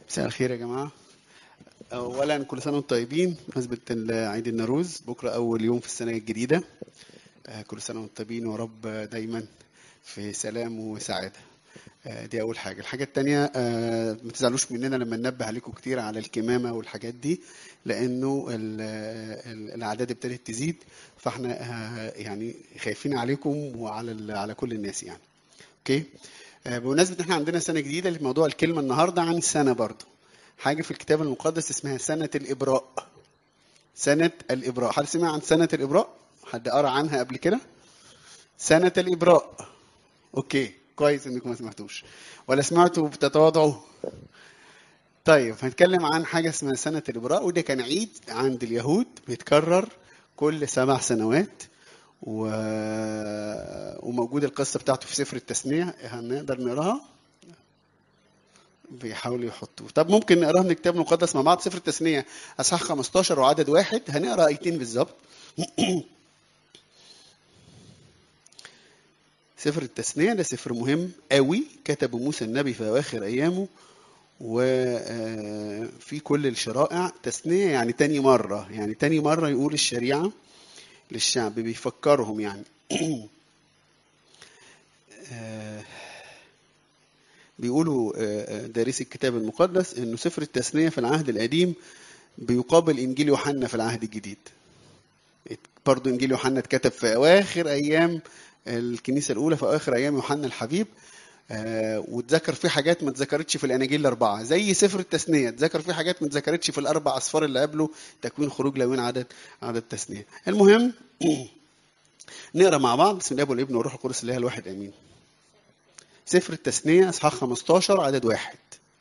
مساء الخير يا جماعة أولا كل سنة وانتم طيبين بمناسبة عيد النوروز بكرة أول يوم في السنة الجديدة آه، كل سنة وانتم طيبين ورب دايما في سلام وسعادة آه، دي أول حاجة الحاجة التانية آه، ما تزعلوش مننا لما ننبه عليكم كتير على الكمامة والحاجات دي لأنه ال- ال- الأعداد ابتدت تزيد فاحنا آه، يعني خايفين عليكم وعلى ال- على كل الناس يعني اوكي آه، بمناسبة ان احنا عندنا سنة جديدة موضوع الكلمة النهاردة عن السنة برضو حاجة في الكتاب المقدس اسمها سنة الإبراء سنة الإبراء حد سمع عن سنة الإبراء حد قرأ عنها قبل كده سنة الإبراء اوكي كويس انكم ما سمعتوش ولا سمعتوا بتتواضعوا طيب هنتكلم عن حاجة اسمها سنة الإبراء وده كان عيد عند اليهود بيتكرر كل سبع سنوات و... وموجود القصة بتاعته في سفر التثنية هنقدر نقراها بيحاولوا يحطوه طب ممكن نقراها من الكتاب المقدس مع بعض سفر التثنية أصحاح 15 وعدد واحد هنقرا آيتين بالظبط سفر التثنية ده سفر مهم قوي كتبه موسى النبي في أواخر أيامه وفي كل الشرائع تثنية يعني تاني مرة يعني تاني مرة يقول الشريعة للشعب بيفكرهم يعني آه، بيقولوا آه، آه، دارسي الكتاب المقدس انه سفر التثنية في العهد القديم بيقابل انجيل يوحنا في العهد الجديد برضو انجيل يوحنا اتكتب في اواخر ايام الكنيسه الاولى في اواخر ايام يوحنا الحبيب آه، واتذكر فيه حاجات ما اتذكرتش في الاناجيل الاربعه زي سفر التثنيه اتذكر فيه حاجات ما اتذكرتش في الاربع اصفار اللي قبله تكوين خروج لاوين عدد عدد تثنيه المهم نقرا مع بعض بسم الله والابن والروح القدس الله الواحد امين سفر التثنيه اصحاح 15 عدد واحد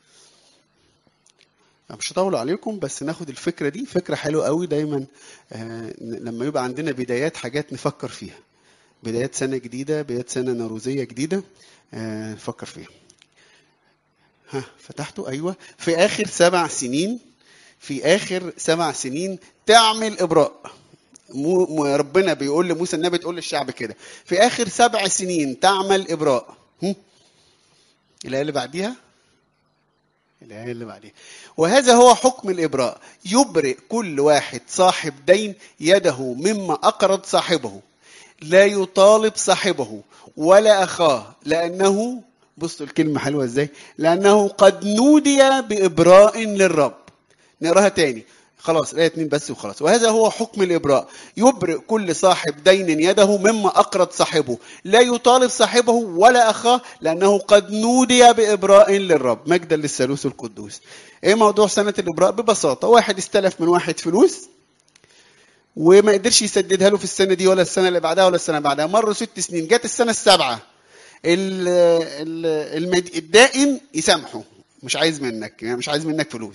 أنا مش هطول عليكم بس ناخد الفكره دي فكره حلوه قوي دايما آه، لما يبقى عندنا بدايات حاجات نفكر فيها بدايات سنه جديده بدايات سنه نوروزيه جديده آه، نفكر فيها ها فتحته ايوه في اخر سبع سنين في اخر سبع سنين تعمل ابراء مو مو- ربنا بيقول لموسى النبي تقول للشعب كده في اخر سبع سنين تعمل ابراء هم؟ الايه اللي بعديها الآية اللي بعديها وهذا هو حكم الإبراء يبرئ كل واحد صاحب دين يده مما أقرض صاحبه لا يطالب صاحبه ولا أخاه لأنه بصوا الكلمة حلوة إزاي لأنه قد نودي بإبراء للرب نقراها تاني خلاص الآية اتنين بس وخلاص وهذا هو حكم الإبراء يبرئ كل صاحب دين يده مما أقرض صاحبه لا يطالب صاحبه ولا أخاه لأنه قد نودي بإبراء للرب مجدا للثالوث القدوس إيه موضوع سنة الإبراء ببساطة واحد استلف من واحد فلوس وما قدرش يسددها له في السنة دي ولا السنة اللي بعدها ولا السنة اللي بعدها مروا ست سنين جت السنة السابعة ال- ال- المد- الدائن يسامحه مش عايز منك يعني مش عايز منك فلوس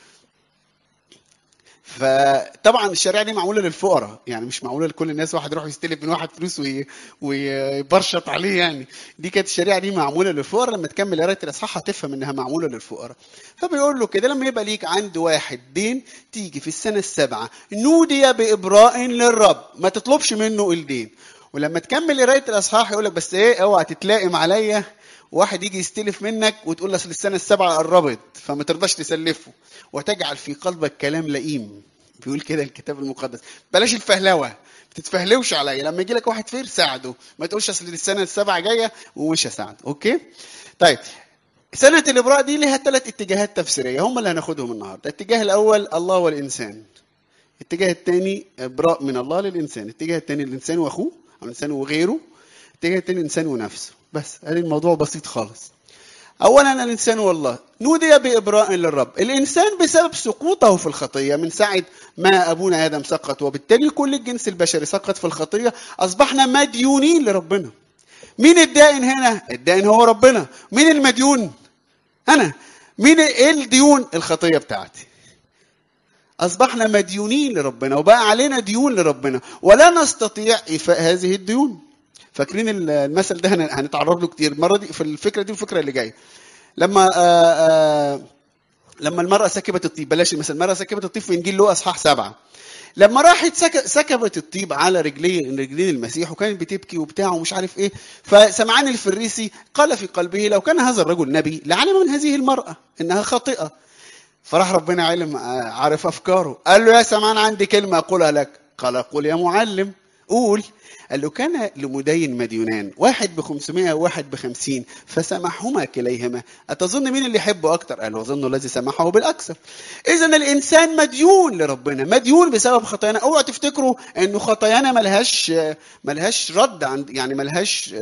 فطبعا الشريعه دي معموله للفقراء يعني مش معموله لكل الناس واحد يروح يستلف من واحد فلوس وي- ويبرشط عليه يعني دي كانت الشريعه دي معموله للفقراء لما تكمل قرايه الاصحاح هتفهم انها معموله للفقراء فبيقول له كده لما يبقى ليك عند واحد دين تيجي في السنه السابعه نودي بابراء للرب ما تطلبش منه الدين ولما تكمل قرايه الاصحاح يقول لك بس ايه اوعى تتلائم عليا واحد يجي يستلف منك وتقول له اصل السنه السابعه قربت فما ترضاش تسلفه وتجعل في قلبك كلام لئيم بيقول كده الكتاب المقدس بلاش الفهلوه ما تتفهلوش عليا لما يجي لك واحد فقير ساعده ما تقولش اصل السنه السابعه جايه ومش هساعده اوكي طيب سنه الابراء دي لها ثلاث اتجاهات تفسيريه هم اللي هناخدهم النهارده الاتجاه الاول الله والانسان الاتجاه الثاني ابراء من الله للانسان الاتجاه الثاني الانسان واخوه او الانسان وغيره الاتجاه الثاني الانسان ونفسه بس ادي الموضوع بسيط خالص اولا الانسان والله نودي بابراء للرب الانسان بسبب سقوطه في الخطيه من ساعه ما ابونا ادم سقط وبالتالي كل الجنس البشري سقط في الخطيه اصبحنا مديونين لربنا مين الدائن هنا الدائن هو ربنا مين المديون انا مين ايه الديون الخطيه بتاعتي اصبحنا مديونين لربنا وبقى علينا ديون لربنا ولا نستطيع ايفاء هذه الديون فاكرين المثل ده هن- هنتعرض له كتير المره دي في الفكره دي والفكره اللي جايه لما آآ آآ لما المرأة سكبت الطيب بلاش المثل المرأة سكبت الطيب في إنجيل لوقا إصحاح سبعة لما راحت سك- سكبت الطيب على رجلي رجلين المسيح وكانت بتبكي وبتاع ومش عارف ايه فسمعان الفريسي قال في قلبه لو كان هذا الرجل نبي لعلم من هذه المرأة انها خاطئة فراح ربنا علم عارف افكاره قال له يا سمعان عندي كلمه اقولها لك قال قول يا معلم قول قال له كان لمدين مديونان واحد ب 500 وواحد ب 50 فسمحهما كليهما أتظن مين اللي يحبه أكتر؟ قال أظن الذي سمحه بالأكثر. إذا الإنسان مديون لربنا، مديون بسبب خطايانا، أوعوا تفتكروا إنه خطايانا ملهاش ملهاش رد عند يعني ملهاش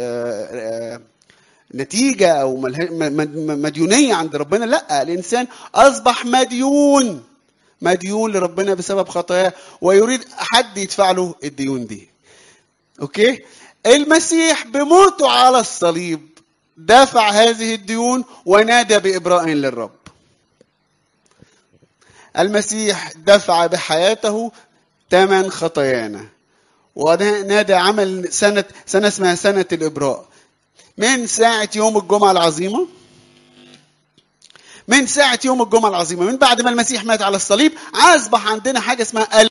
نتيجة أو مديونية عند ربنا، لا الإنسان أصبح مديون مديون لربنا بسبب خطاياه ويريد حد يدفع له الديون دي. اوكي المسيح بموته على الصليب دفع هذه الديون ونادى بإبراء للرب المسيح دفع بحياته ثمن خطايانا ونادى عمل سنة سنة اسمها سنة الإبراء من ساعة يوم الجمعة العظيمة من ساعة يوم الجمعة العظيمة من بعد ما المسيح مات على الصليب أصبح عندنا حاجة اسمها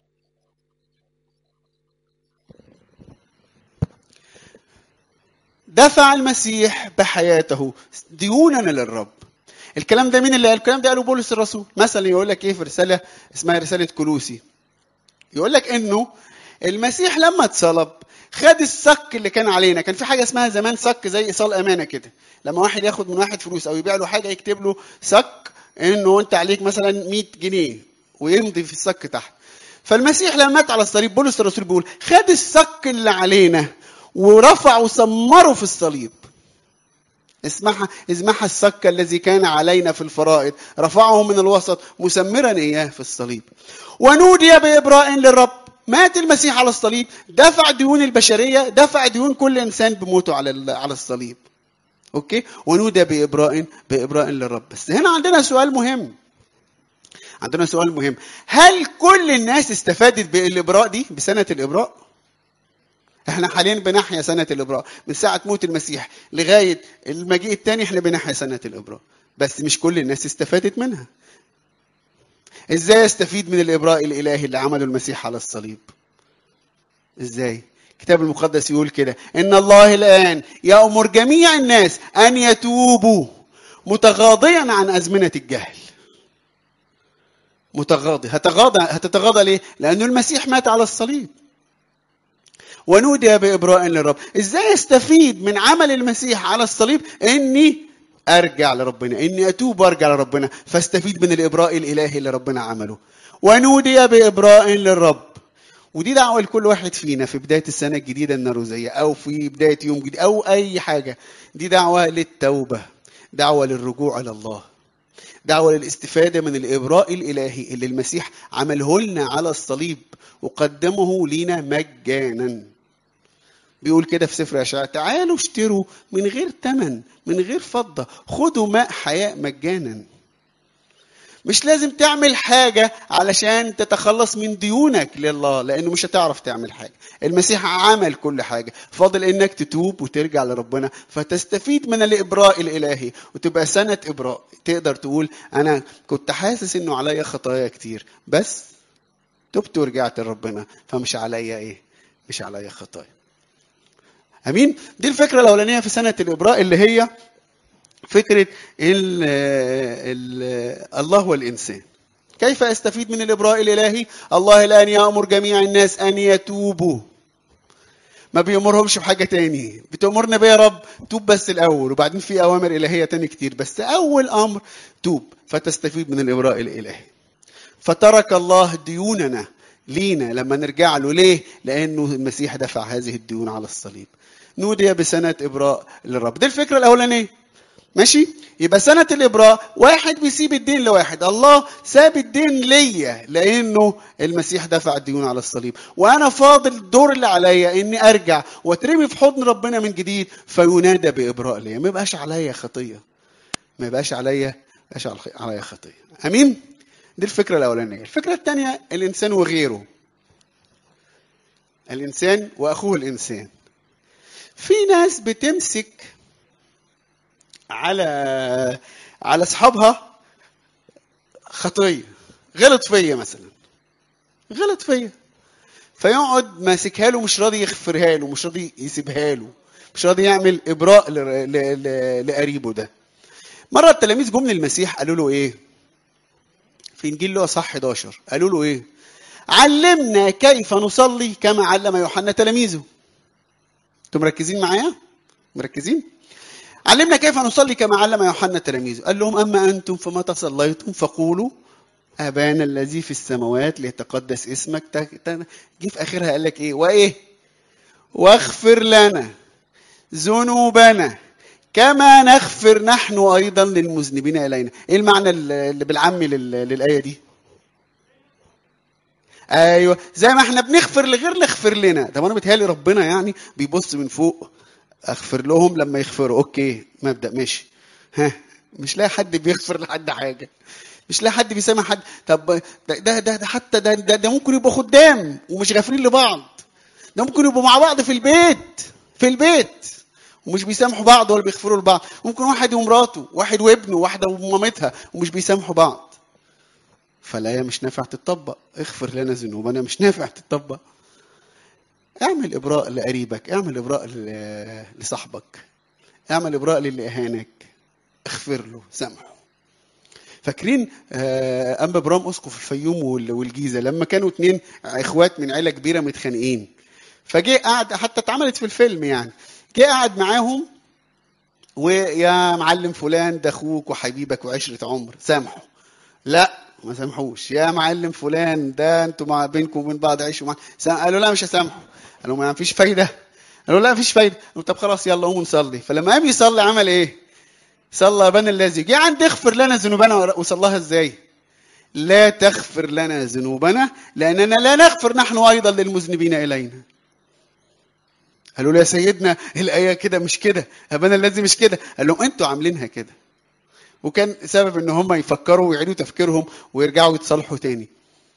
دفع المسيح بحياته ديوننا للرب الكلام ده مين اللي قال الكلام ده قاله بولس الرسول مثلا يقول لك ايه في رساله اسمها رساله كلوسي يقول لك انه المسيح لما اتصلب خد الصك اللي كان علينا كان في حاجه اسمها زمان صك زي ايصال امانه كده لما واحد ياخد من واحد فلوس او يبيع له حاجه يكتب له صك انه انت عليك مثلا 100 جنيه ويمضي في الصك تحت فالمسيح لما مات على الصليب بولس الرسول بيقول خد الصك اللي علينا ورفع وسمره في الصليب اسمعها اسمعها السك الذي كان علينا في الفرائض رفعه من الوسط مسمرا اياه في الصليب ونودي بابراء للرب مات المسيح على الصليب دفع ديون البشريه دفع ديون كل انسان بموته على على الصليب اوكي ونودي بابراء بابراء للرب بس هنا عندنا سؤال مهم عندنا سؤال مهم هل كل الناس استفادت بالابراء دي بسنه الابراء احنا حاليا بنحيا سنة الإبراء من ساعة موت المسيح لغاية المجيء الثاني احنا بنحيا سنة الإبراء بس مش كل الناس استفادت منها ازاي استفيد من الإبراء الإلهي اللي عمله المسيح على الصليب ازاي الكتاب المقدس يقول كده ان الله الآن يأمر جميع الناس أن يتوبوا متغاضيا عن أزمنة الجهل متغاضي هتغاضى هتتغاضى ليه؟ لأنه المسيح مات على الصليب ونودي بإبراء للرب ازاي استفيد من عمل المسيح على الصليب اني ارجع لربنا اني اتوب وارجع لربنا فاستفيد من الابراء الالهي اللي ربنا عمله ونودي بابراء للرب ودي دعوه لكل واحد فينا في بدايه السنه الجديده النروزيه او في بدايه يوم جديد او اي حاجه دي دعوه للتوبه دعوه للرجوع الى الله دعوة للاستفادة من الإبراء الإلهي اللي المسيح عمله لنا على الصليب وقدمه لنا مجانا بيقول كده في سفر اشعياء تعالوا اشتروا من غير ثمن من غير فضه خدوا ماء حياه مجانا مش لازم تعمل حاجة علشان تتخلص من ديونك لله لأنه مش هتعرف تعمل حاجة المسيح عمل كل حاجة فاضل إنك تتوب وترجع لربنا فتستفيد من الإبراء الإلهي وتبقى سنة إبراء تقدر تقول أنا كنت حاسس إنه عليا خطايا كتير بس تبت ورجعت لربنا فمش عليا إيه مش عليا خطايا امين دي الفكره الاولانيه في سنه الابراء اللي هي فكره ال ال الله والانسان كيف استفيد من الابراء الالهي الله الان يامر جميع الناس ان يتوبوا ما بيأمرهمش بحاجة تاني بتأمرنا بيه يا رب توب بس الأول وبعدين في أوامر إلهية تاني كتير بس أول أمر توب فتستفيد من الإبراء الإلهي فترك الله ديوننا لينا لما نرجع له ليه؟ لأنه المسيح دفع هذه الديون على الصليب نودي بسنة إبراء للرب دي الفكرة الأولانية ماشي يبقى سنة الإبراء واحد بيسيب الدين لواحد الله ساب الدين ليا لأنه المسيح دفع الديون على الصليب وأنا فاضل الدور اللي عليا إني أرجع وأترمي في حضن ربنا من جديد فينادى بإبراء ليا ما يبقاش عليا خطية ما يبقاش عليا يبقاش عليا خطية أمين دي الفكرة الأولانية الفكرة الثانية الإنسان وغيره الإنسان وأخوه الإنسان في ناس بتمسك على على اصحابها خطيه غلط فيا مثلا غلط فيا فيقعد ماسكها له مش راضي يغفرها له مش راضي يسيبها له مش راضي يعمل ابراء لقريبه ده مره التلاميذ جم للمسيح قالوا له ايه في انجيل لوقا صح 11 قالوا له ايه علمنا كيف نصلي كما علم يوحنا تلاميذه انتم مركزين معايا مركزين علمنا كيف نصلي كما علم يوحنا تلاميذه قال لهم اما انتم فمتى صليتم فقولوا ابانا الذي في السماوات ليتقدس اسمك جه في اخرها قال لك ايه وايه واغفر لنا ذنوبنا كما نغفر نحن ايضا للمذنبين الينا ايه المعنى اللي بالعامي للايه دي ايوه زي ما احنا بنغفر لغير نغفر لنا طب انا بتهيألي ربنا يعني بيبص من فوق اغفر لهم لما يغفروا اوكي مبدا ماشي ها مش لاقي حد بيغفر لحد حاجه مش لاقي حد بيسامح حد طب ده ده ده, ده حتى ده, ده ده ممكن يبقوا خدام ومش غافرين لبعض ده ممكن يبقوا مع بعض في البيت في البيت ومش بيسامحوا بعض ولا بيغفروا لبعض ممكن واحد ومراته واحد وابنه واحده ومامتها ومش بيسامحوا بعض فالآية مش نافع تتطبق اغفر لنا ذنوبنا مش نافع تتطبق اعمل إبراء لقريبك اعمل إبراء لصاحبك اعمل إبراء للي أهانك اغفر له سامحه فاكرين أنبا برام أسقف الفيوم والجيزة لما كانوا اتنين إخوات من عيلة كبيرة متخانقين فجه قعد حتى اتعملت في الفيلم يعني جه قعد معاهم ويا معلم فلان ده اخوك وحبيبك وعشره عمر سامحه لا ما سامحوش يا معلم فلان ده انتوا مع بينكم وبين بعض عيشوا مع قالوا لا مش هسامحه قالوا ما فيش فايده قالوا لا مفيش فايده قالوا طب خلاص يلا قوموا نصلي فلما قام يصلي عمل ايه صلى بنا الذي جه عند اغفر لنا ذنوبنا وصلاها ازاي لا تغفر لنا ذنوبنا لاننا لا نغفر نحن ايضا للمذنبين الينا قالوا له يا سيدنا الايه كده مش كده ابانا الذي مش كده قال لهم انتوا عاملينها كده وكان سبب ان هم يفكروا ويعيدوا تفكيرهم ويرجعوا يتصالحوا تاني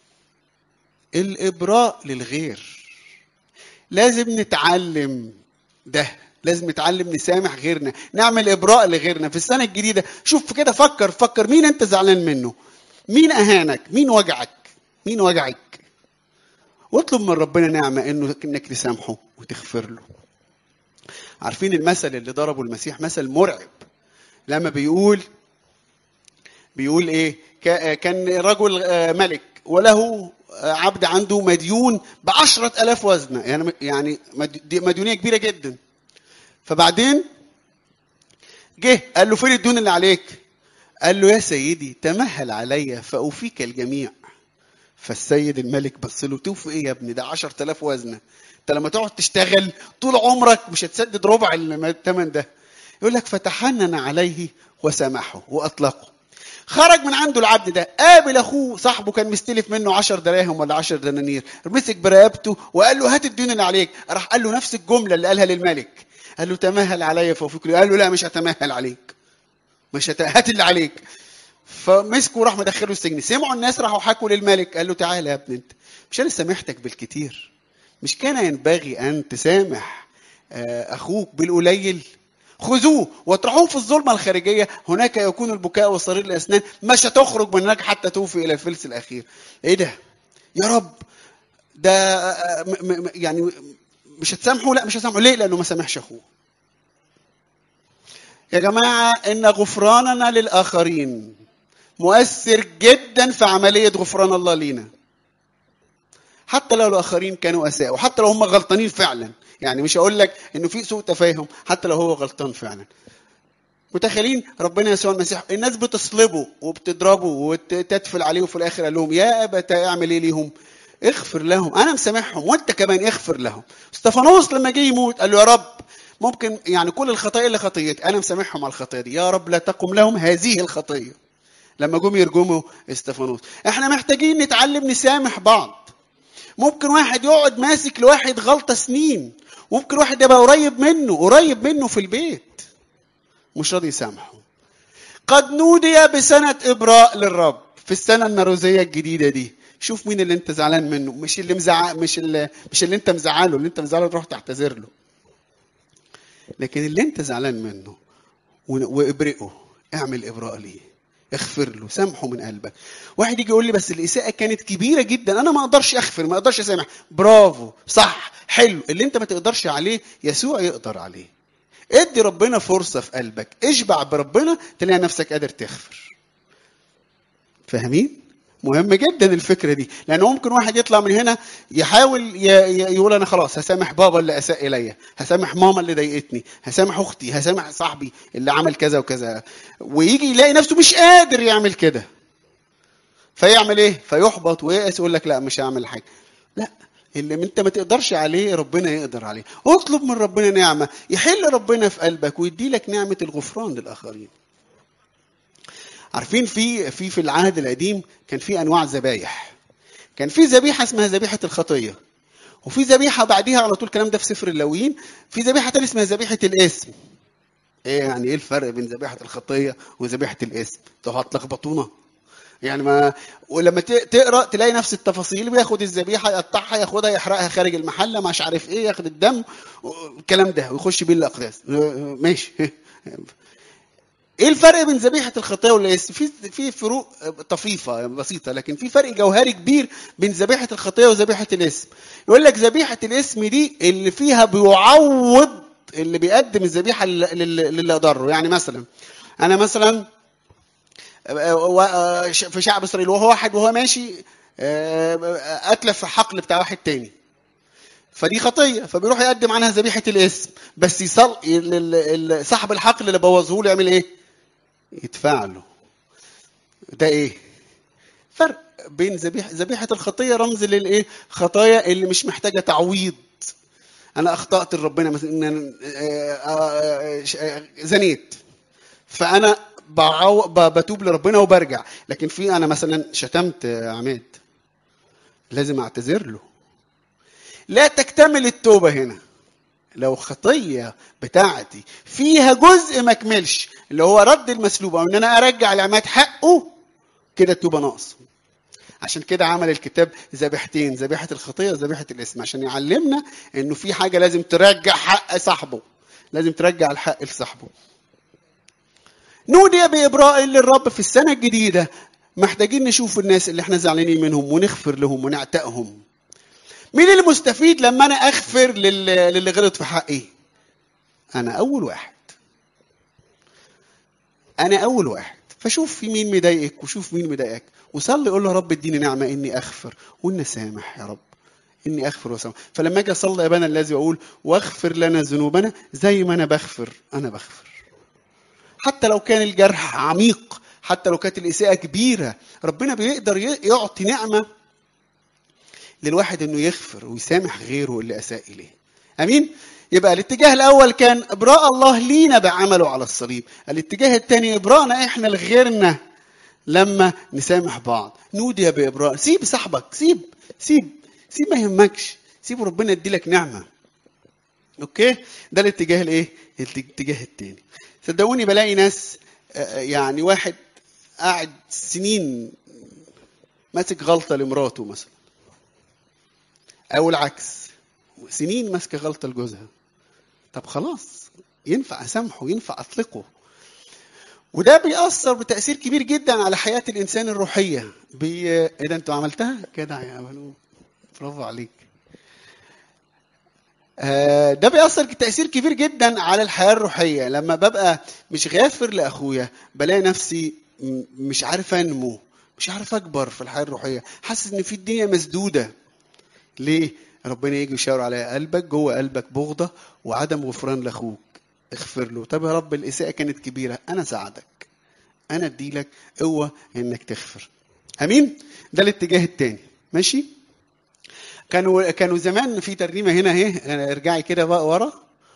الابراء للغير لازم نتعلم ده لازم نتعلم نسامح غيرنا نعمل ابراء لغيرنا في السنه الجديده شوف كده فكر فكر مين انت زعلان منه مين اهانك مين وجعك مين وجعك واطلب من ربنا نعمه انه انك تسامحه وتغفر له عارفين المثل اللي ضربه المسيح مثل مرعب لما بيقول بيقول ايه كان رجل ملك وله عبد عنده مديون بعشرة ألاف وزنة يعني يعني مديونية كبيرة جدا فبعدين جه قال له فين الديون اللي عليك قال له يا سيدي تمهل عليا فأوفيك الجميع فالسيد الملك بص له توفي ايه يا ابني ده 10000 وزنه انت لما تقعد تشتغل طول عمرك مش هتسدد ربع الثمن ده يقول لك فتحنن عليه وسامحه واطلقه خرج من عنده العبد ده قابل اخوه صاحبه كان مستلف منه 10 دراهم ولا 10 دنانير مسك برقبته وقال له هات الدين اللي عليك راح قال له نفس الجمله اللي قالها للملك قال له تمهل عليا فوفيك قال له لا مش هتمهل عليك مش هت... هات اللي عليك فمسكه وراح مدخله السجن سمعوا الناس راحوا حكوا للملك قال له تعالى يا ابني انت مش انا سامحتك بالكتير مش كان ينبغي ان تسامح اخوك بالقليل خذوه واطرحوه في الظلمة الخارجية هناك يكون البكاء وصرير الأسنان مش هتخرج من هناك حتى توفي إلى الفلس الأخير إيه ده يا رب ده م- م- يعني مش هتسامحه لا مش هتسامحه ليه لأنه ما سامحش أخوه يا جماعة إن غفراننا للآخرين مؤثر جدا في عملية غفران الله لينا حتى لو الآخرين كانوا أساءوا حتى لو هم غلطانين فعلا يعني مش هقول لك انه في سوء تفاهم حتى لو هو غلطان فعلا متخيلين ربنا يسوع المسيح الناس بتصلبه وبتضربه وتتفل عليه وفي الاخر قال لهم يا ابتا اعمل ايه ليهم اغفر لهم انا مسامحهم وانت كمان اغفر لهم استفانوس لما جه يموت قال له يا رب ممكن يعني كل الخطايا اللي خطيتي انا مسامحهم على الخطايا دي يا رب لا تقم لهم هذه الخطيه لما جم يرجموا استفانوس احنا محتاجين نتعلم نسامح بعض ممكن واحد يقعد ماسك لواحد غلطه سنين ممكن واحد يبقى قريب منه قريب منه في البيت مش راضي يسامحه قد نودي بسنة إبراء للرب في السنة النروزية الجديدة دي شوف مين اللي انت زعلان منه مش اللي مزعل مش اللي مش اللي انت مزعله اللي انت مزعله تروح تعتذر له لكن اللي انت زعلان منه وابرئه اعمل ابراء ليه اغفر له سامحه من قلبك واحد يجي يقول لي بس الاساءه كانت كبيره جدا انا ما اقدرش اغفر ما اقدرش اسامح برافو صح حلو اللي انت ما تقدرش عليه يسوع يقدر عليه ادي ربنا فرصه في قلبك اشبع بربنا تلاقي نفسك قادر تغفر فاهمين مهم جدا الفكره دي لان ممكن واحد يطلع من هنا يحاول ي- ي- يقول انا خلاص هسامح بابا اللي اساء الي هسامح ماما اللي ضايقتني هسامح اختي هسامح صاحبي اللي عمل كذا وكذا ويجي يلاقي نفسه مش قادر يعمل كده فيعمل ايه فيحبط وييأس يقول لك لا مش هعمل حاجه لا اللي انت ما تقدرش عليه ربنا يقدر عليه اطلب من ربنا نعمه يحل ربنا في قلبك ويدي لك نعمه الغفران للاخرين عارفين في في في العهد القديم كان في انواع ذبايح كان في ذبيحه اسمها ذبيحه الخطيه وفي ذبيحه بعديها على طول الكلام ده في سفر اللاويين في ذبيحه تانية اسمها ذبيحه الاسم ايه يعني ايه الفرق بين ذبيحه الخطيه وذبيحه الاسم انتوا هتلخبطونا يعني ما ولما ت- تقرا تلاقي نفس التفاصيل بياخد الذبيحه يقطعها ياخدها يحرقها خارج المحله مش عارف ايه ياخد الدم الكلام ده ويخش بيه الاقداس ماشي ايه الفرق بين ذبيحه الخطايا والاسم في في فروق طفيفه بسيطه لكن في فرق جوهري كبير بين ذبيحه الخطايا وذبيحه الاسم يقول لك ذبيحه الاسم دي اللي فيها بيعوض اللي بيقدم الذبيحه لل- لل- للي ضره يعني مثلا انا مثلا في شعب اسرائيل وهو واحد وهو ماشي اتلف في حقل بتاع واحد تاني فدي خطيه فبيروح يقدم عنها ذبيحه الاسم بس يصل ال- ال- ال- صاحب الحقل اللي بوظه له يعمل ايه؟ يدفع له ده ايه؟ فرق بين ذبيحه ذبيحه الخطيه رمز للايه؟ خطايا اللي مش محتاجه تعويض انا اخطات لربنا مثلا إن أنا، آه، آه، آه، زنيت فانا بعو... ب- بتوب لربنا وبرجع لكن في انا مثلا شتمت آه، عماد لازم اعتذر له لا تكتمل التوبه هنا لو خطيه بتاعتي فيها جزء ما كملش اللي هو رد المسلوب او ان انا ارجع لعماد حقه كده التوبه ناقصه عشان كده عمل الكتاب ذبيحتين ذبيحه الخطيه وذبيحه الاسم عشان يعلمنا انه في حاجه لازم ترجع حق صاحبه لازم ترجع الحق لصاحبه نودي بإبراء للرب في السنة الجديدة محتاجين نشوف الناس اللي احنا زعلانين منهم ونغفر لهم ونعتقهم مين المستفيد لما انا اغفر لل- للي غلط في حقي انا اول واحد انا اول واحد فشوف في مين مضايقك وشوف مين مضايقك وصلي قول له يا رب اديني نعمه اني اغفر واني سامح يا رب اني اغفر واسامح فلما اجي اصلي يا ابانا الذي واقول واغفر لنا ذنوبنا زي ما انا بغفر انا بغفر حتى لو كان الجرح عميق حتى لو كانت الإساءة كبيرة ربنا بيقدر ي- يعطي نعمة للواحد انه يغفر ويسامح غيره اللي اساء اليه امين يبقى الاتجاه الاول كان ابراء الله لينا بعمله على الصليب الاتجاه الثاني ابراءنا احنا لغيرنا لما نسامح بعض نودي بابراء سيب صاحبك سيب سيب سيب ما يهمكش سيب ربنا يديلك نعمه اوكي ده الاتجاه الايه الاتجاه الثاني صدقوني بلاقي ناس آه، يعني واحد قاعد سنين ماسك غلطه لمراته مثلا او العكس سنين ماسكه غلطه لجوزها طب خلاص ينفع اسامحه ينفع اطلقه وده بيأثر بتأثير كبير جدا على حياة الإنسان الروحية بي... إيه ده أنتوا عملتها؟ كده يا بنو برافو عليك آه، ده بيأثر تأثير كبير جدا على الحياة الروحية لما ببقى مش غافر لأخويا بلاقي نفسي م- مش عارف أنمو مش عارف أكبر في الحياة الروحية حاسس إن في الدنيا مسدودة ليه؟ ربنا يجي يشاور على قلبك جوه قلبك بغضة وعدم غفران لأخوك اغفر له طب يا رب الإساءة كانت كبيرة أنا ساعدك أنا أديلك قوة إنك تغفر أمين؟ ده الاتجاه التاني ماشي؟ كانوا كانوا زمان في ترنيمه هنا اهي ارجعي كده بقى ورا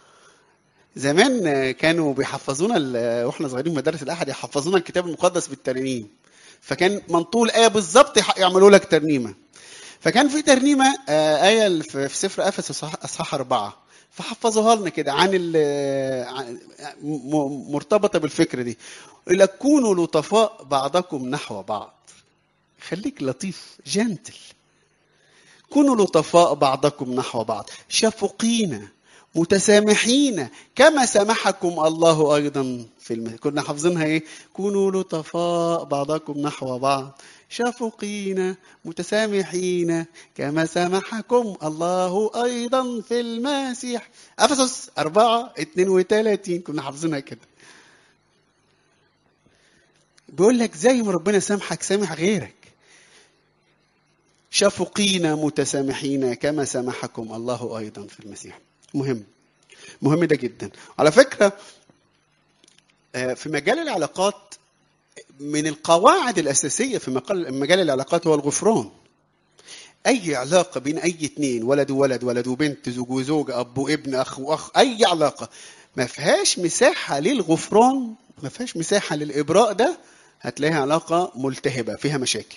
زمان كانوا بيحفظونا ال- واحنا صغيرين في مدارس الاحد يحفظونا الكتاب المقدس بالترنيم فكان منطول ايه بالظبط يح- يعملوا لك ترنيمه فكان في ترنيمه آه، ايه ال- في في سفر افسس أصح- اصحاح اربعه فحفظوها لنا كده عن ال- عن- م- مرتبطه بالفكره دي يقول لك كونوا لطفاء بعضكم نحو بعض خليك لطيف جنتل كونوا لطفاء بعضكم نحو بعض شفقين متسامحين كما سامحكم الله ايضا في الم... كنا حافظينها ايه كونوا لطفاء بعضكم نحو بعض شفقين متسامحين كما سامحكم الله ايضا في المسيح افسس 4 32 كنا حافظينها كده بيقول لك زي ما ربنا سامحك سامح غيرك شفقين متسامحين كما سامحكم الله ايضا في المسيح مهم مهم ده جدا على فكره آه، في مجال العلاقات من القواعد الاساسيه في مقال- مجال العلاقات هو الغفران اي علاقه بين اي اتنين ولد وولد ولد وبنت زوج وزوج اب وابن اخ واخ اي علاقه ما فيهاش مساحه للغفران ما فيهاش مساحه للابراء ده هتلاقيها علاقه ملتهبه فيها مشاكل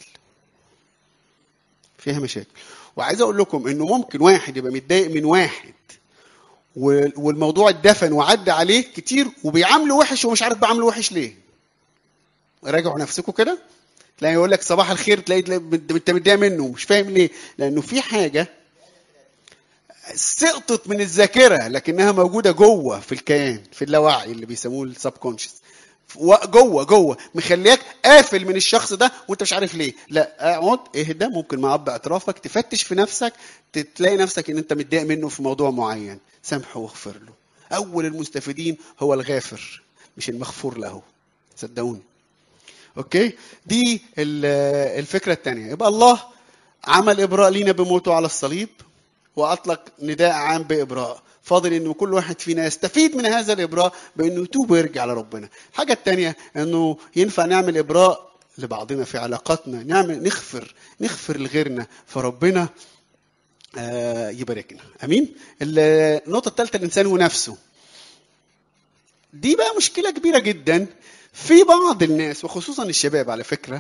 فيها مشاكل وعايز اقول لكم انه ممكن واحد يبقى متضايق من واحد و- والموضوع اتدفن وعدى عليه كتير وبيعامله وحش ومش عارف بعامله وحش ليه راجعوا نفسكم كده تلاقي يقول لك صباح الخير تلاقي تلاقي انت انت متضايق منه مش فاهم ليه لانه في حاجه سقطت من الذاكره لكنها موجوده جوه في الكيان في اللاوعي اللي بيسموه السب كونشس جوه جوه مخليك قافل من الشخص ده وانت مش عارف ليه لا اقعد اهدى ممكن مع اب اعترافك تفتش في نفسك تلاقي نفسك ان انت متضايق منه في موضوع معين سامحه واغفر له اول المستفيدين هو الغافر مش المغفور له صدقوني اوكي دي ال- الفكره الثانيه يبقى الله عمل ابراء لينا بموته على الصليب واطلق نداء عام بابراء فاضل انه كل واحد فينا يستفيد من هذا الابراء بانه يتوب ويرجع لربنا الحاجه الثانيه انه ينفع نعمل ابراء لبعضنا في علاقاتنا نعمل نغفر نغفر لغيرنا فربنا آه، يباركنا امين النقطه الثالثه الانسان ونفسه دي بقى مشكله كبيره جدا في بعض الناس وخصوصا الشباب على فكره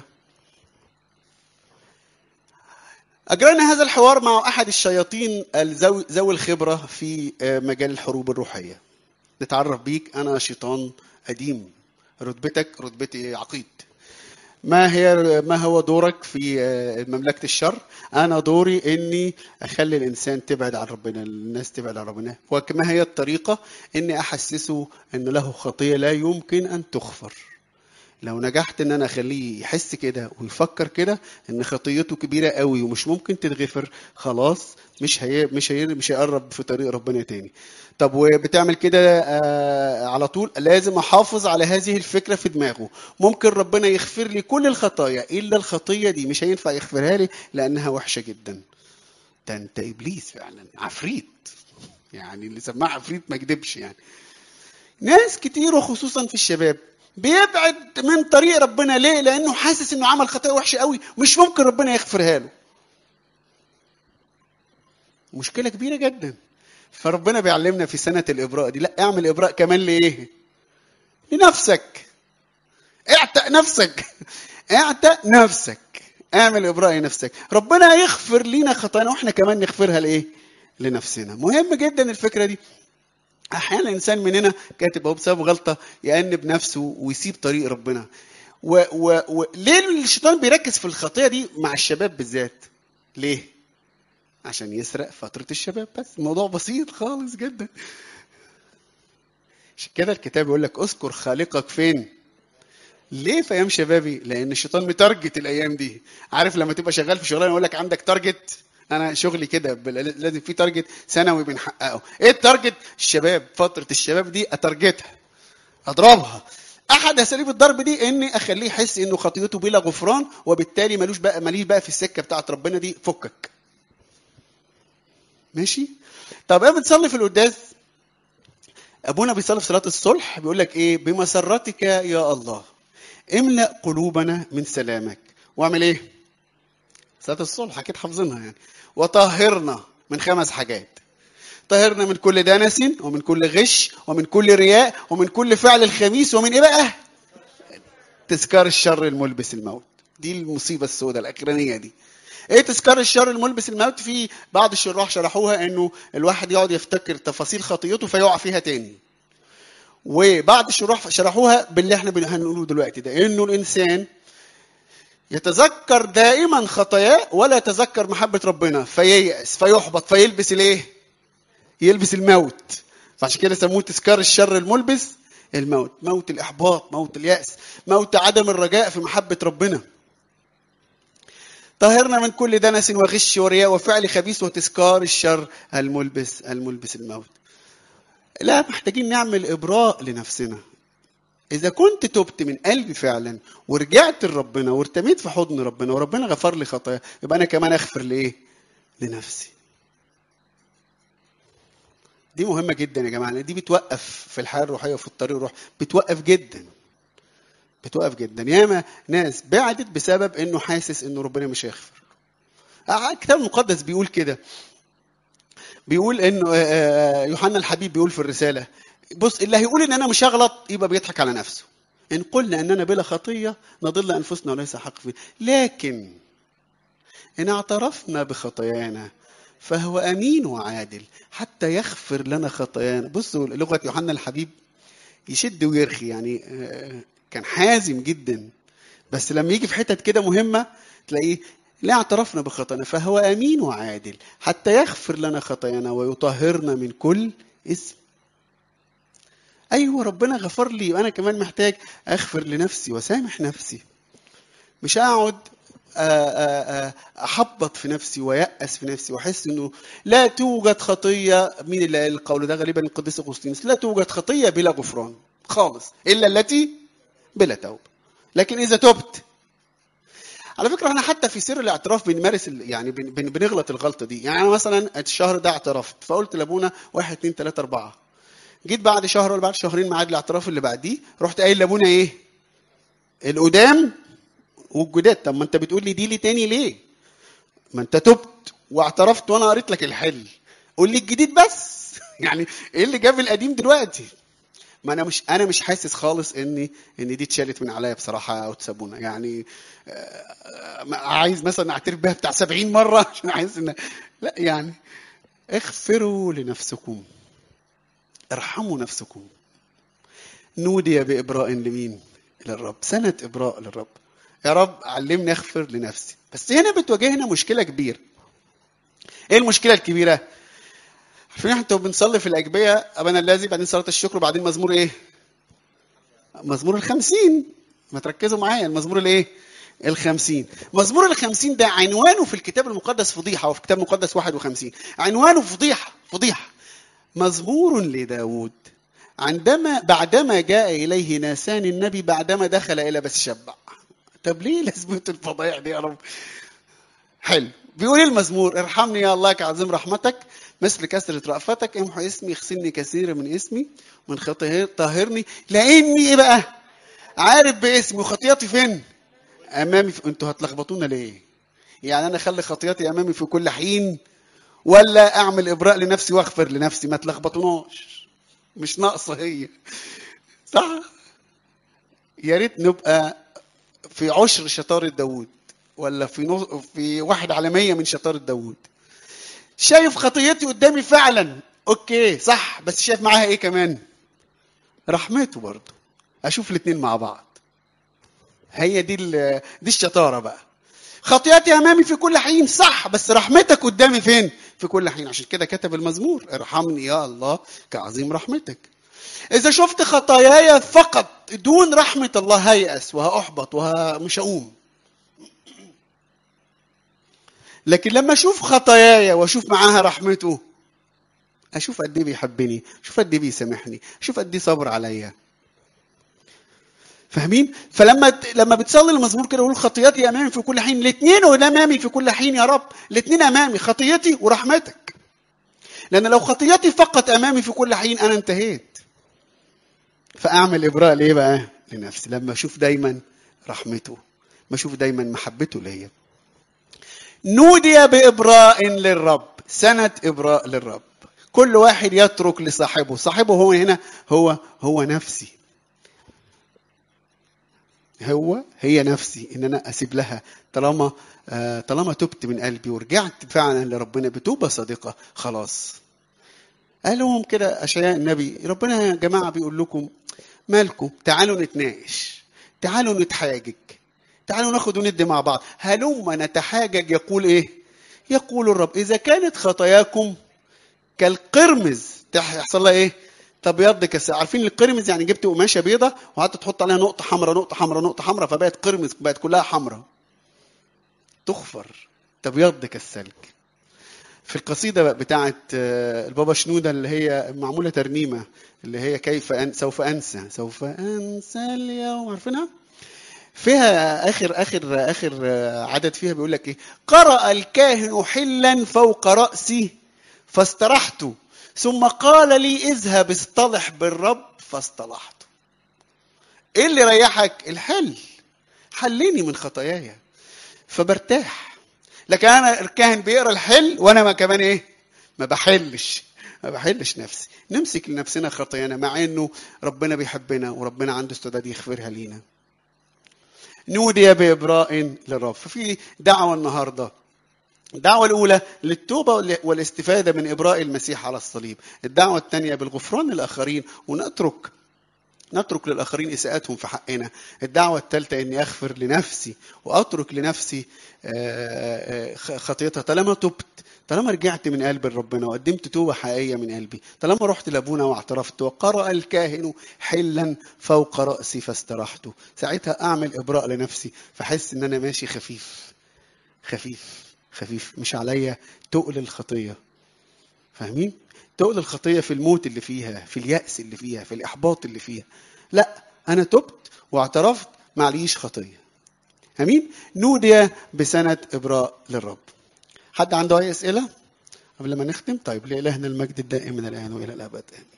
أجرينا هذا الحوار مع أحد الشياطين الذوي ذوي الخبرة في آه، مجال الحروب الروحية نتعرف بيك أنا شيطان قديم رتبتك رتبتي عقيد ما هي ما هو دورك في آه، مملكة الشر أنا دوري إني أخلي الإنسان تبعد عن ربنا الناس تبعد عن ربنا وما هي الطريقة إني أحسسه إن له خطية لا يمكن أن تغفر لو نجحت ان انا اخليه يحس كده ويفكر كده ان خطيته كبيره قوي ومش ممكن تتغفر خلاص مش هي مش هي مش هيقرب في طريق ربنا تاني طب وبتعمل كده آه على طول لازم احافظ على هذه الفكره في دماغه ممكن ربنا يغفر لي كل الخطايا الا الخطيه دي مش هينفع يغفرها لي لانها وحشه جدا ده انت ابليس فعلا عفريت يعني اللي سماه عفريت ما كدبش يعني ناس كتير وخصوصا في الشباب بيبعد من طريق ربنا ليه؟ لأنه حاسس إنه عمل خطية وحشة قوي مش ممكن ربنا يغفرها له. مشكلة كبيرة جدا. فربنا بيعلمنا في سنة الإبراء دي لا اعمل إبراء كمان لإيه؟ لنفسك. اعتق نفسك. اعتق نفسك. اعمل إبراء لنفسك. ربنا يغفر لينا خطايانا واحنا كمان نغفرها لإيه؟ لنفسنا. مهم جدا الفكرة دي. احيانا الانسان مننا كاتب اهو بسبب غلطه يأنب نفسه ويسيب طريق ربنا و و و ليه الشيطان بيركز في الخطيه دي مع الشباب بالذات ليه عشان يسرق فتره الشباب بس الموضوع بسيط خالص جدا عشان كده الكتاب يقول لك اذكر خالقك فين ليه في ايام شبابي لان الشيطان متارجت الايام دي عارف لما تبقى شغال في شغلانه يقول لك عندك تارجت انا شغلي كده بل- لازم في تارجت سنوي بنحققه ايه التارجت الشباب فتره الشباب دي اتارجتها اضربها احد اساليب الضرب دي اني اخليه يحس انه خطيته بلا غفران وبالتالي ملوش بقى ماليش بقى في السكه بتاعت ربنا دي فكك ماشي طب ايه بتصلي في القداس ابونا بيصلي في صلاه الصلح بيقول لك ايه بمسرتك يا الله املا قلوبنا من سلامك واعمل ايه صلاه الصلح اكيد حافظينها يعني وطهرنا من خمس حاجات طهرنا من كل دنس ومن كل غش ومن كل رياء ومن كل فعل الخبيث ومن ايه بقى تذكار الشر الملبس الموت دي المصيبه السوداء الاخرانيه دي ايه تذكار الشر الملبس الموت في بعض الشراح شرحوها انه الواحد يقعد يفتكر تفاصيل خطيته فيقع فيها تاني وبعض الشراح شرحوها باللي احنا بن- هنقوله دلوقتي ده انه الانسان يتذكر دائما خطاياه ولا يتذكر محبه ربنا فييأس فيحبط فيلبس الايه؟ يلبس الموت فعشان كده سموه تذكار الشر الملبس الموت موت الاحباط موت اليأس موت عدم الرجاء في محبه ربنا طهرنا من كل دنس وغش ورياء وفعل خبيث وتذكار الشر الملبس الملبس الموت لا محتاجين نعمل ابراء لنفسنا اذا كنت تبت من قلبي فعلا ورجعت لربنا وارتميت في حضن ربنا وربنا غفر لي خطايا يبقى انا كمان اغفر لايه لنفسي دي مهمه جدا يا جماعه لأن دي بتوقف في الحياه الروحيه وفي الطريق الروح بتوقف جدا بتوقف جدا ياما ناس بعدت بسبب انه حاسس انه ربنا مش هيغفر آه، الكتاب المقدس بيقول كده بيقول انه آه، آه، يوحنا الحبيب بيقول في الرساله بص اللي هيقول ان انا مش هغلط يبقى بيضحك على نفسه ان قلنا اننا بلا خطيه نضل انفسنا وليس حق فيه لكن ان اعترفنا بخطايانا فهو امين وعادل حتى يغفر لنا خطايانا بصوا لغه يوحنا الحبيب يشد ويرخي يعني آه، كان حازم جدا بس لما يجي في حتت كده مهمه تلاقيه لا اعترفنا بخطايانا فهو امين وعادل حتى يغفر لنا خطايانا ويطهرنا من كل اسم ايوه ربنا غفر لي وانا كمان محتاج اغفر لنفسي وسامح نفسي مش اقعد آه، آه، آه، احبط في نفسي ويأس في نفسي واحس انه لا توجد خطيه مين اللي قال القول ده غالبا القديس اغسطينوس لا توجد خطيه بلا غفران خالص الا التي بلا توبه لكن اذا تبت على فكره احنا حتى في سر الاعتراف بنمارس ال- يعني بن- بن- بنغلط الغلطه دي يعني انا مثلا الشهر ده اعترفت فقلت لابونا واحد اتنين تلاته اربعه جيت بعد شهر ولا بعد شهرين ميعاد الاعتراف اللي بعديه رحت قايل لابونا ايه القدام والجداد طب ما انت بتقول لي دي لي تاني ليه ما انت تبت واعترفت وانا قريت لك الحل قول لي الجديد بس يعني ايه اللي جاب القديم دلوقتي ما انا مش انا مش حاسس خالص اني ان دي اتشالت من عليا بصراحه او تسابونا يعني آه، ما- عايز مثلا اعترف بيها بتاع 70 مره عشان عايز ان لا يعني اغفروا لنفسكم ارحموا نفسكم نودي بإبراء لمين؟ للرب سنة إبراء للرب يا رب علمني أغفر لنفسي بس هنا بتواجهنا مشكلة كبيرة إيه المشكلة الكبيرة؟ عارفين احنا بنصلي في الأجبية أبانا الذي بعدين صلاة الشكر وبعدين مزمور إيه؟ مزمور الخمسين ما تركزوا معايا المزمور الإيه؟ الخمسين مزمور الخمسين ده عنوانه في الكتاب المقدس فضيحة وفي الكتاب المقدس 51 عنوانه فضيحة فضيحة مزمور لداود عندما بعدما جاء إليه ناسان النبي بعدما دخل إلى بس شبع طب ليه لازمة الفضايح دي يا رب حلو بيقول المزمور ارحمني يا الله كعظيم رحمتك مثل كثرة رأفتك امحو اسمي اغسلني كثيرا من اسمي من خطاياي طهرني لاني ايه بقى عارف باسمي وخطياتي فين امامي في... انتوا هتلخبطونا ليه يعني انا اخلي خطياتي امامي في كل حين ولا اعمل ابراء لنفسي واغفر لنفسي ما تلخبطوناش مش ناقصه هي صح يا ريت نبقى في عشر شطارة داوود ولا في نص في واحد على مية من شطارة داوود شايف خطيتي قدامي فعلا اوكي صح بس شايف معاها ايه كمان رحمته برضه اشوف الاتنين مع بعض هي دي ال- دي الشطاره بقى خطيئتي امامي في كل حين صح بس رحمتك قدامي فين في كل حين عشان كده كتب المزمور ارحمني يا الله كعظيم رحمتك اذا شفت خطاياي فقط دون رحمه الله هيأس وهأحبط ومش هقوم لكن لما اشوف خطاياي واشوف معاها رحمته اشوف قد ايه بيحبني اشوف قد ايه بيسامحني اشوف قد ايه صبر عليا فاهمين فلما لما بتصلي المزمور كده يقول خطيتي امامي في كل حين الاثنين امامي في كل حين يا رب الاثنين امامي خطيتي ورحمتك لان لو خطيتي فقط امامي في كل حين انا انتهيت فاعمل ابراء ليه بقى لنفسي لما اشوف دايما رحمته ما اشوف دايما محبته ليا نودي بإبراء للرب سنة إبراء للرب كل واحد يترك لصاحبه صاحبه هو هنا هو هو نفسي هو هي نفسي ان انا اسيب لها طالما آه طالما تبت من قلبي ورجعت فعلا لربنا بتوبه صادقه خلاص قال لهم كده اشعياء النبي ربنا يا جماعه بيقول لكم مالكم تعالوا نتناقش تعالوا نتحاجج تعالوا ناخد وندي مع بعض هلما نتحاجج يقول ايه يقول الرب اذا كانت خطاياكم كالقرمز يحصل لها ايه تبيض كسا عارفين القرمز يعني جبت قماشه بيضه وقعدت تحط عليها نقطه حمراء نقطه حمراء نقطه حمراء فبقت قرمز بقت كلها حمراء تغفر تبيض كالسلك في القصيدة بتاعة آه، البابا شنودة اللي هي معمولة ترنيمة اللي هي كيف أن سوف أنسى سوف أنسى اليوم عارفينها؟ فيها آخر آخر آخر آه، عدد فيها بيقول لك إيه؟ قرأ الكاهن حلا فوق رأسي فاسترحت ثم قال لي اذهب اصطلح بالرب فاصطلحت. إيه اللي ريحك؟ الحل. حلني من خطاياي. فبرتاح. لكن انا الكاهن بيقرا الحل وانا ما كمان ايه ما بحلش ما بحلش نفسي نمسك لنفسنا خطايانا مع انه ربنا بيحبنا وربنا عنده استعداد يغفرها لينا نودي بإبراء للرب ففي دعوة النهاردة الدعوة الأولى للتوبة والاستفادة من إبراء المسيح على الصليب الدعوة الثانية بالغفران للآخرين ونترك نترك للآخرين إساءتهم في حقنا الدعوة الثالثة أني أغفر لنفسي وأترك لنفسي آه، آه، خطيتها طالما تبت طالما رجعت من قلب ربنا وقدمت توبة حقيقية من قلبي طالما رحت لأبونا واعترفت وقرأ الكاهن حلا فوق رأسي فاسترحت ساعتها أعمل إبراء لنفسي فحس إن أنا ماشي خفيف خفيف خفيف مش عليا تقل الخطية فاهمين؟ تقل الخطية في الموت اللي فيها في اليأس اللي فيها في الإحباط اللي فيها لا أنا تبت واعترفت معليش خطية امين نودي بسنه ابراء للرب حد عنده اي اسئله قبل ما نختم طيب لالهنا المجد الدائم من الان والى الابد امين